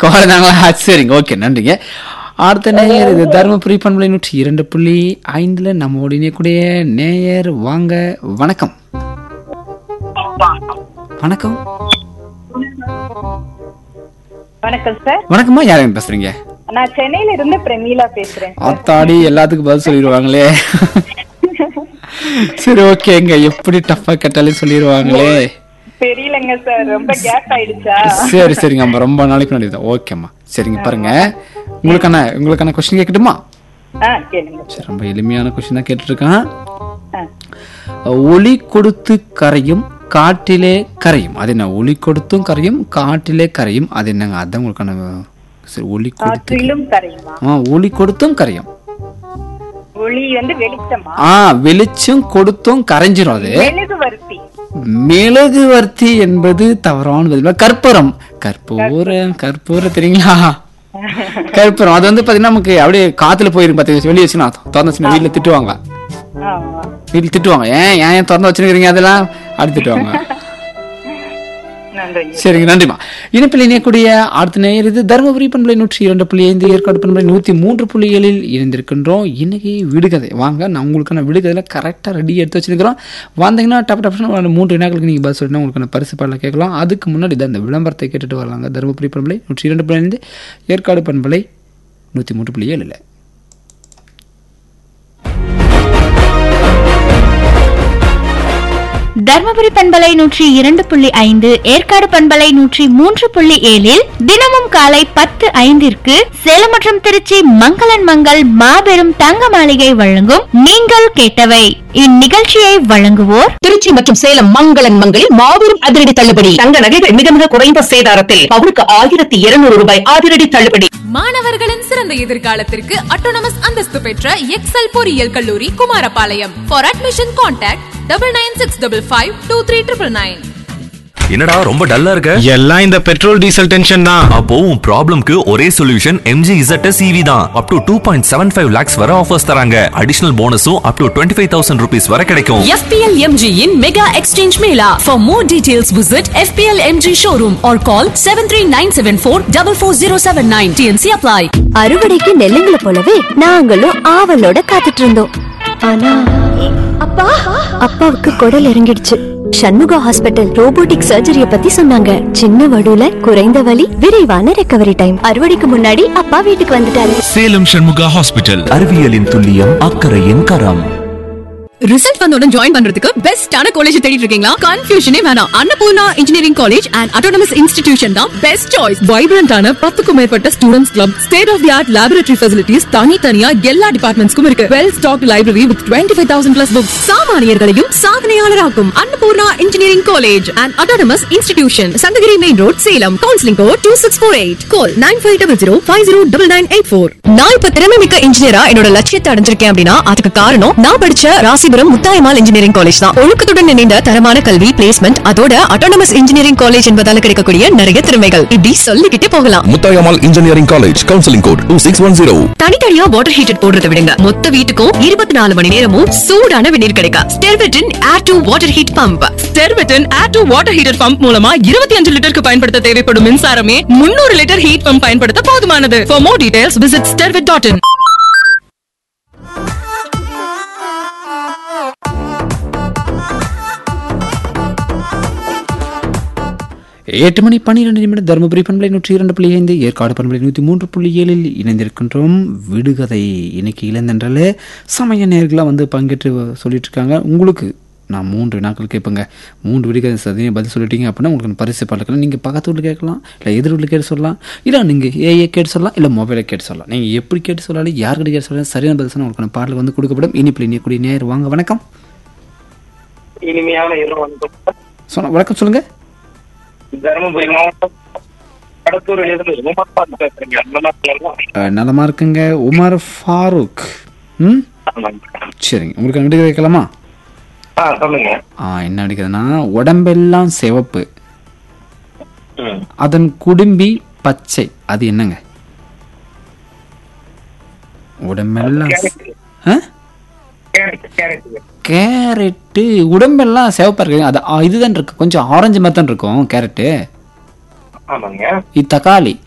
குழந்தாங்களா சரிங்க ஓகே நன்றிங்க அடுத்த நேயர் இது தருமபுரி பண்பலை நூற்றி இரண்டு புள்ளி ஐந்துல நம்மோட இணையக்கூடிய நேயர் வாங்க வணக்கம் வணக்கம் வணக்கம் சார் வணக்கம்மா யாருங்க பேசுறீங்க நான் சென்னையில இருந்து பிரமீளா பேசுறேன் ஆத்தாடி எல்லாத்துக்கும் பதில் சொல்லிடுவாங்களே சரி ஓகேங்க எப்படி டஃப்பா கேட்டாலும் சொல்லிடுவாங்களே தெரியலங்க சார் ரொம்ப கேப் ஆயிடுச்சா சரி சரிங்க அம்மா ரொம்ப நாளைக்கு முன்னாடி தான் ஓகேம்மா சரிங்க பாருங்க உங்களுக்கான உங்களுக்கான கொஸ்டின் கேட்கட்டுமா ஆ கேளுங்க சரி ரொம்ப எளிமையான கொஸ்டின் தான் கேட்டுட்டு இருக்கான் ஆ. ஒளி கொடுத்து கரையும் காட்டிலே கரையும் அது என்ன ஒளி கொடுத்தும் கரையும் காட்டிலே கரையும் அது என்னங்க அதான் உங்களுக்கான சரி ஒளி கொடுத்து காற்றிலும் கரையுமா ஆ ஒளி கொடுத்தும் கரையும் ஒளி வந்து வெளிச்சமா ஆ வெளிச்சம் கொடுத்தும் கரைஞ்சிரும் அது மெழுகுவர்த்தி மெழுகுவர்த்தி என்பது தவறான பதில் கற்பூரம் கற்பூரம் கற்பூரம் தெரியுங்களா கற்பூரம் அது வந்து பாத்தீங்கன்னா நமக்கு அப்படியே காத்துல போயிருக்கு பாத்தீங்க வெளியே வச்சுனா திறந்து வச்சுனா வீட்டுல திட்டுவாங்க ஆமா வீட்டுல திட்டுவாங்க ஏன் ஏன் ஏன் திறந்து வச்சுருக்கீங்க அதெல்லாம் அப்படி திட்டுவாங்க நன்றிங்க சரிங்க நன்றிமா இணைப்பில் இணையக்கூடிய அடுத்த நேயர் இது தருமபுரி பண்பலை நூற்றி இரண்டு புள்ளி ஐந்து ஏற்காடு பண்பலை நூற்றி மூன்று புள்ளி ஏழில் இணைந்திருக்கின்றோம் இன்னைக்கு விடுகதை வாங்க நான் உங்களுக்கான விடுகதையில் கரெக்டாக ரெடி எடுத்து வச்சிருக்கிறோம் வந்தீங்கன்னா டப் டப்னு மூன்று வினாக்களுக்கு நீங்கள் பதில் சொல்லினா உங்களுக்கான பரிசு பாடல கேட்கலாம் அதுக்கு முன்னாடி தான் இந்த விளம்பரத்தை கேட்டுட்டு வரலாங்க தருமபுரி பண்பலை நூற்றி இரண்டு புள்ளி ஐந்து ஏற்காடு பண்பலை நூற்றி மூன்று புள்ளி ஏழில் தர்மபுரி பண்பலை நூற்றி இரண்டு புள்ளி ஐந்து ஏற்காடு பண்பலை நூற்றி மூன்று புள்ளி ஏழில் தினமும் காலை பத்து ஐந்திற்கு சேலம் மற்றும் திருச்சி மங்களன் மங்கள் மாபெரும் தங்க மாளிகை வழங்கும் நீங்கள் கேட்டவை இந்நிகழ்ச்சியை வழங்குவோர் திருச்சி மற்றும் சேலம் மங்களன் மங்களில் மாபெரும் அதிரடி தள்ளுபடி தங்க நகைகள் மிக மிக குறைந்த சேதாரத்தில் பவுனுக்கு ஆயிரத்தி இருநூறு ரூபாய் அதிரடி தள்ளுபடி மாணவர்களின் சிறந்த எதிர்காலத்திற்கு அட்டோனமஸ் அந்தஸ்து பெற்ற எக்ஸல் பொறியியல் கல்லூரி Kumarapalayam for admission contact double nine six double five two three triple nine என்னடா ரொம்ப டல்லா இருக்க எல்லாம் இந்த பெட்ரோல் டீசல் டென்ஷன் தான் அப்போ உன் ப்ராப்ளம்க்கு ஒரே சொல்யூஷன் எம்ஜி இசட் சிவி தான் up to two point seven five lakhs வர ஆஃபர்ஸ் தராங்க அடிஷனல் போனஸும் up to twenty five thousand rupees வரை கிடைக்கும் FPL MG in Mega Exchange Mela. For more details, visit FPL MG showroom or call 73974 44079. TNC apply. அறுவடைக்கு நெல்லுங்களை போலவே நாங்களும் ஆவலோட காத்துட்டு இருந்தோம் ஆனா அப்பா அப்பாவுக்கு குடல் இறங்கிடுச்சு சண்முகா ஹாஸ்பிட்டல் ரோபோட்டிக் சர்ஜரிய பத்தி சொன்னாங்க சின்ன வடுல குறைந்த வலி விரைவான ரெக்கவரி டைம் அறுவடைக்கு முன்னாடி அப்பா வீட்டுக்கு வந்துட்டாரு சேலம் சண்முகா ஹாஸ்பிட்டல் அறிவியலின் துல்லியம் அக்கறையின் கரம் ரிசல்ட் வந்தோட ஜாயின் பண்றதுக்கு பெஸ்டான காலேஜ் தேடிட்டு இருக்கீங்களா கன்ஃபியூஷனே வேணாம் Annapoorna engineering college and autonomous institution தான் பெஸ்ட் சாய்ஸ் வைப்ரண்டான பத்துக்கும் மேற்பட்ட students club state of the art laboratory facilities தனித்தனியா எல்லா டிபார்ட்மெண்ட்ஸ்க்கும் இருக்கு well stock library with twenty five thousand plus books சாமானியர்களையும் சாதனையாளராக்கும் Annapoorna engineering college and autonomous institution Sankagiri main road Salem counselling code two six four eight call nine five double zero five zero double nine eight four நான் இப்ப திறமை மிக்க இன்ஜினியரா என்னோட லட்சியத்தை அடைஞ்சிருக்கேன் அப்படின்னா அதுக்கு காரணம் நான் படிச்ச ராசிபுரம் முத்தாயமால் இன்ஜினியரிங் காலேஜ் தான் ஒழுக்கத்துடன் இணைந்த தரமான கல்வி பிளேஸ்மெண்ட் அதோட அட்டானமஸ் இன்ஜினியரிங் காலேஜ் என்பதால கிடைக்கக்கூடிய நிறைய திறமைகள் இப்படி சொல்லிக்கிட்டே போகலாம் Muthayammal engineering college counselling code two six one zero தனித்தனியா வாட்டர் ஹீட்டர் போடுறத விடுங்க மொத்த வீட்டுக்கும் இருபத்தி நாலு மணி நேரமும் சூடான வெந்நீர் கிடைக்கும் ஸ்டெர்வெட்டின் air to water heat pump ஸ்டெர்வெட்டின் air to water heater pump மூலமா இருபத்தி அஞ்சு லிட்டருக்கு பயன்படுத்த தேவைப்படும் மின்சாரமே முன்னூறு லிட்டர் ஹீட் பம்ப் பயன்படுத்த போதுமானது for more details visit Sterwet dot in எட்டு மணி பன்னிரெண்டு நிமிடம் தருமபுரி பண்பலை நூற்றி இரண்டு புள்ளி ஐந்து ஏற்காடு பண்பலை நூற்றி மூன்று புள்ளி ஏழில் இணைந்திருக்கின்றோம் விடுகதை இன்னைக்கு இளைஞன்றல சமய நேர்களாக வந்து பங்கேற்று சொல்லிட்டு இருக்காங்க உங்களுக்கு நான் மூன்று வினாக்கள் கேட்பேங்க மூன்று விடுகதை சதையும் பதில் சொல்லிட்டீங்க அப்படின்னா உங்களுக்கு பரிசு பழக்கலாம் நீங்கள் பக்கத்து வீட்டில் கேட்கலாம் இல்லை எதிர் வீட்டில் கேட்டு சொல்லலாம் இல்லை நீங்கள் ஏஏ கேட்டு சொல்லலாம் இல்லை மொபைலை கேட்டு சொல்லலாம் நீங்கள் எப்படி கேட்டு சொல்லாலும் யார்கிட்ட கேட்டு சொல்லலாம் சரியான பதில் சொன்னால் உங்களுக்கான பாடல் வந்து கொடுக்கப்படும் இனிப்பில் இனியக்கூடிய நேர் வாங்க வணக்கம் இனிமையான இரவு வணக்கம் சொன்ன வணக்கம் சொல்லுங்கள் தருமபுரி மாவட்டம் கடத்தூரில் இருந்து உமர் பாத்து பேசுறீங்க நல்லா இருக்கீங்களா? அஹ், நலமா இருக்குங்க உமர் ஃபாரூக் ம் ஆமாங்க. சரிங்க உங்களுக்கு விடுகதை வைக்கலாமா ஆ சொல்லுங்க ஆ என்ன அடிக்குதுன்னா உடம்பெல்லாம் சிவப்பு ம். அதன் குடும்பி பச்சை அது என்னங்க உடம்பெல்லாம் கேரட். ஆ? Carrot, carrot. கேரட்டு உடம்பெல்லாம் சிவப்பா இருக்கு அது ஆ, இதுதான் இருக்கு கொஞ்சம் ஆரஞ்சு மாதிரி தான் இருக்கும் கேரட்டு ஆமாங்க இது தக்காளி